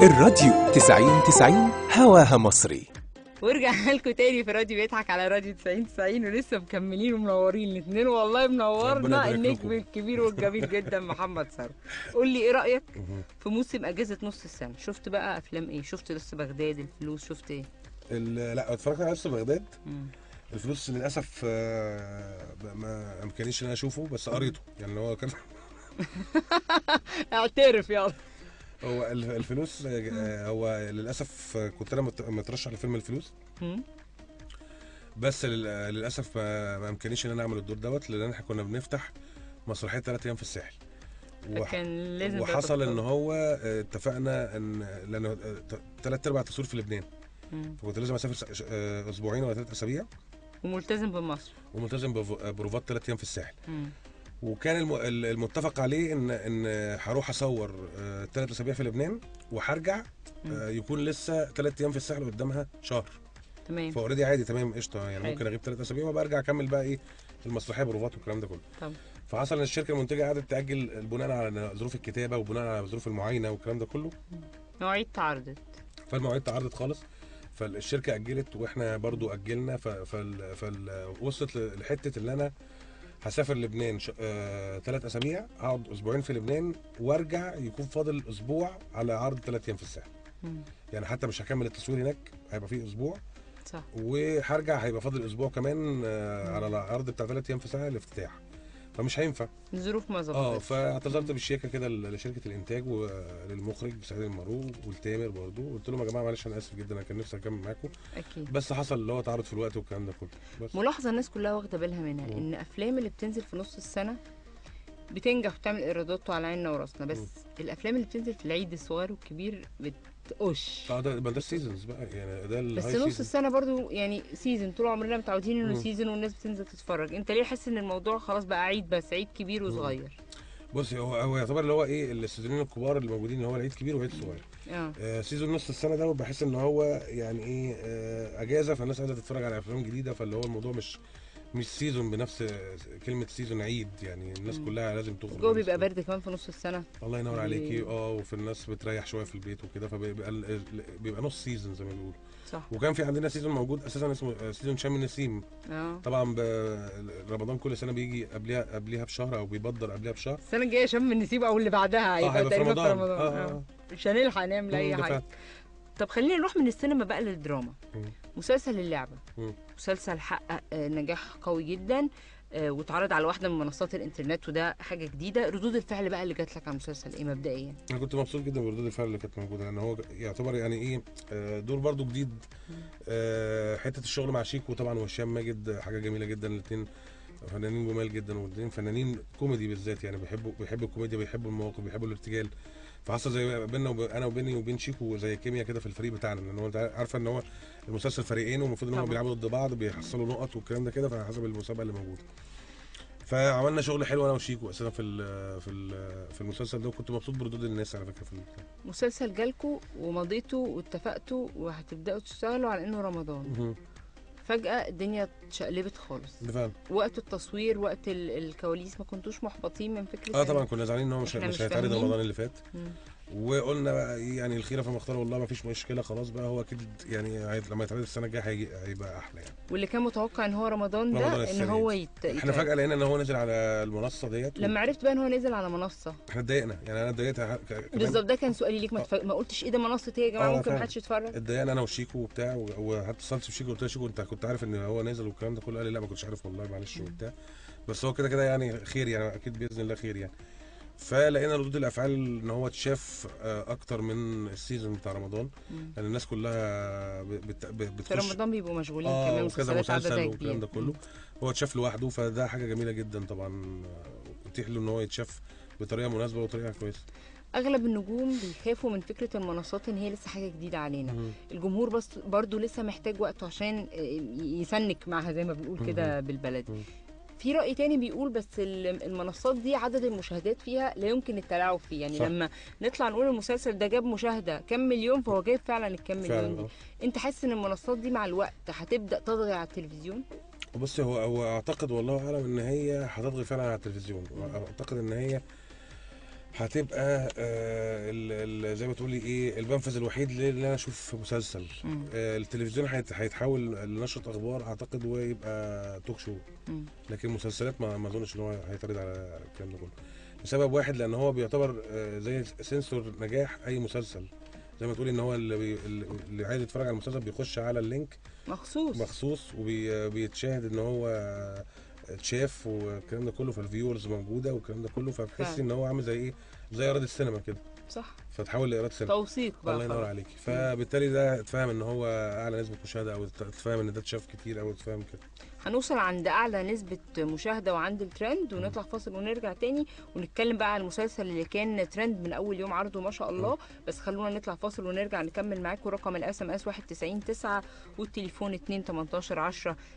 الراديو 90 90 هواها مصري ورجعنا لكم تاني في راديو بيضحك على راديو 90 90 ولسه مكملين ومنورين الاثنين والله ربنا منورنا يبارك النجم لكم. الكبير والجميل جدا محمد ثروت قول لي ايه رايك في موسم اجازه نص السنه شفت بقى افلام ايه شفت لسه بغداد الفلوس شفت ايه ال- لا اتفرجت على نفس بغداد مم. الفلوس للاسف آه، ما امكانيش ان انا اشوفه بس قريته يعني هو كان اعترف يلا هو ال- الفلوس آه، هو للاسف آه، كنت انا مت- مترشح لفيلم الفلوس مم. بس لل- للاسف ما ما امكانيش ان انا اعمل الدور دوت لان احنا كنا بنفتح مسرحيه ثلاث ايام في الساحل وح- فكان لازم وحصل تبقى ان هو آه، اتفقنا ان لان ثلاث ارباع تصوير في لبنان مم. فكنت لازم اسافر س- آه، اسبوعين ولا ثلاث اسابيع وملتزم بمصر وملتزم بف- بروفات ثلاث ايام في الساحل مم. وكان الم- ال- المتفق عليه ان ان هروح اصور ثلاث اسابيع في لبنان وهرجع آه، يكون لسه ثلاث ايام في الساحل قدامها شهر تمام فاوريدي عادي تمام قشطه يعني حلو. ممكن اغيب ثلاث اسابيع وابقى ارجع اكمل بقى ايه المسرحيه بروفات والكلام ده كله طب فحصل ان الشركه المنتجه قعدت تاجل بناء على ظروف الكتابه وبناء على ظروف المعاينه والكلام ده كله مواعيد تعرضت فالمواعيد تعرضت خالص فالشركه اجلت واحنا برضو اجلنا ف... فال... فال... وصلت ل- لحته ان انا هسافر لبنان ش... آه... ثلاث اسابيع هقعد اسبوعين في لبنان وارجع يكون فاضل اسبوع على عرض ثلاث ايام في الساحل مم. يعني حتى مش هكمل التصوير هناك هيبقى فيه اسبوع صح وهرجع هيبقى فاضل اسبوع كمان آه... على العرض بتاع ثلاث ايام في الساحل الافتتاح فمش هينفع الظروف ما اه ظبطتش فاعتذرت بالشيكه كده ل- لشركه الانتاج وللمخرج سعيد المعروف والتامر برضه قلت لهم يا جماعه معلش انا اسف جدا انا كان نفسي اكمل معاكم اكيد بس حصل اللي هو تعرض في الوقت والكلام ده كله بس ملاحظه الناس كلها واخده بالها منها مم. ان افلام اللي بتنزل في نص السنه بتنجح وبتعمل ايرادات على عيننا وراسنا بس مم. الافلام اللي بتنزل في العيد الصغير والكبير بتقش اه ده يبقى ده السيزونز بقى يعني ده بس الهاي نص سيزون السنه برضو يعني سيزون طول عمرنا متعودين انه مم. سيزون والناس بتنزل تتفرج انت ليه حاسس ان الموضوع خلاص بقى عيد بس عيد كبير وصغير بص هو هو يعتبر اللي هو ايه السيزونين الكبار اللي موجودين اللي هو العيد كبير والعيد صغير اه آه سيزون نص السنه ده بحس ان هو يعني ايه آه اجازه فالناس قاعده تتفرج على افلام جديده فاللي هو الموضوع مش مش سيزون بنفس كلمه سيزون عيد يعني الناس مم. كلها لازم تخرج الجو الناس بيبقى كلها. برد كمان في نص السنه الله ينور بي- عليكي اه وفي الناس بتريح شويه في البيت وكده فبيبقى ال- ال- بيبقى نص سيزون زي ما بيقولوا صح وكان في عندنا سيزون موجود اساسا اسمه آه، سيزون شم النسيم اه طبعا ب- رمضان كل سنه بيجي قبلها قبلها بشهر او بيبدر قبلها بشهر السنه الجايه شم النسيب او اللي بعدها اه هيبقى هيبقى في تقريبا رمضان في رمضان اه آه. اه مش هنلحق نعمل اي مم، ده حاجه فعلا. طب خلينا نروح من السينما بقى للدراما مم. مسلسل اللعبة مم. مسلسل حقق آه، نجاح قوي جدا آه، واتعرض على واحدة من منصات الانترنت وده حاجة جديدة ردود الفعل بقى اللي جات لك على المسلسل ايه مبدئيا انا كنت مبسوط جدا بردود الفعل اللي كانت موجوده لان هو يعتبر يعني ايه آه، دور برضو جديد آه، حته الشغل مع شيكو طبعا وهشام ماجد حاجه جميله جدا الاثنين فنانين جمال جدا والاثنين فنانين كوميدي بالذات يعني بيحبوا بيحبوا الكوميديا بيحبوا المواقف بيحبوا الارتجال فحصل زي بيننا وب... انا وبيني وبين شيكو زي كيمياء كده في الفريق بتاعنا لان هو انت عارفه ان هو المسلسل فريقين والمفروض ان هم طبعا. بيلعبوا ضد بعض بيحصلوا نقط والكلام ده كده فحسب المسابقه اللي موجوده فعملنا شغل حلو انا وشيكو اساسا في ال في ال في المسلسل ده وكنت مبسوط بردود الناس على فكره في البتاع. مسلسل جالكوا ومضيتوا واتفقتوا وهتبداوا تشتغلوا على انه رمضان مهم. فجأة الدنيا اتشقلبت خالص ده فعلا وقت التصوير وقت ال- الكواليس ما كنتوش محبطين من فكرة اه إن- طبعا كنا زعلانين ان هو مش إحنا مش مش هيتعرض فاهمين. رمضان اللي فات مم. وقلنا بقى إيه يعني الخيره فيما اختار والله ما فيش مشكله خلاص بقى هو اكيد يعني هي- لما يتعرض السنه الجايه هيجي هيبقى احلى يعني واللي كان متوقع ان هو رمضان رمضان ده ان السنة هو دي. يت... احنا يتعرض. فجاه لقينا ان هو نزل على المنصه ديت لما عرفت بقى ان هو نزل على منصه احنا اتضايقنا يعني انا اتضايقت ح- ك- كمان بالظبط ده كان سؤالي ليك ما, تف... ما قلتش ايه ده منصه ايه يا جماعه آه، ممكن فعلا. محدش يتفرج اتضايقنا انا وشيكو وبتاع و- وحتى اتصلت بشيكو قلت له شيكو انت كنت عارف ان هو نازل والكلام ده كله قال لي لا ما كنتش عارف والله معلش وبتاع بس هو كده كده يعني خير يعني اكيد باذن الله خير يعني فلقينا ردود الافعال ان هو اتشاف آه، اكتر من السيزون بتاع رمضان مم. لان الناس كلها ب- بت- ب- في بتخش رمضان بيبقوا مشغولين اه كمان وكذا مسلسلات مسلسل عددها والكلام ده كبير كله هو اتشاف لوحده فده حاجه جميله جدا طبعا آه، اتيح له ان هو يتشاف بطريقه مناسبه وطريقه كويسه اغلب النجوم بيخافوا من فكره المنصات ان هي لسه حاجه جديده علينا الجمهور بس برضو لسه محتاج وقت عشان آه، يسنك معاها زي ما بنقول كده بالبلدي مم. في رأي تاني بيقول بس ال- المنصات دي عدد المشاهدات فيها لا يمكن التلاعب فيه يعني صح. لما نطلع نقول المسلسل ده جاب مشاهدة كام مليون فهو جايب فعلا الكام مليون فعلا دي اه انت حاسس ان المنصات دي مع الوقت هتبدأ تضغي على التلفزيون بص هو هو اعتقد والله اعلم ان هي هتضغي فعلا على التلفزيون اعتقد ان هي هتبقى آه ال- ال- زي ما تقولي ايه المنفذ الوحيد اللي انا اشوف مسلسل مم. آه التلفزيون هيت- هيتحول لنشره اخبار اعتقد ويبقى توك شو مم. لكن مسلسلات ما ما اظنش ان هو هيتعرض على الكلام ده كله لسبب واحد لان هو بيعتبر آه، زي سنسور نجاح اي مسلسل زي ما تقولي ان هو اللي, بي... اللي عايز يتفرج على المسلسل بيخش على اللينك مخصوص مخصوص وبيتشاهد ان هو اتشاف والكلام ده كله فالفيورز موجوده والكلام ده كله فبتحسي فعلا. ان هو عامل زي ايه زي ايراد السينما كده صح فتحول لايراد سينما توثيق بقى الله ينور خلاص. عليكي فبالتالي ده اتفهم ان هو اعلى نسبه مشاهده او اتفهم ان ده اتشاف كتير او اتفهم كده هنوصل عند اعلى نسبه مشاهده وعند الترند ونطلع فاصل ونرجع تاني ونتكلم بقى على المسلسل اللي كان ترند من اول يوم عرضه ما شاء الله بس خلونا نطلع فاصل ونرجع نكمل معاكم رقم الاس ام اس 1909 والتليفون 2 18 10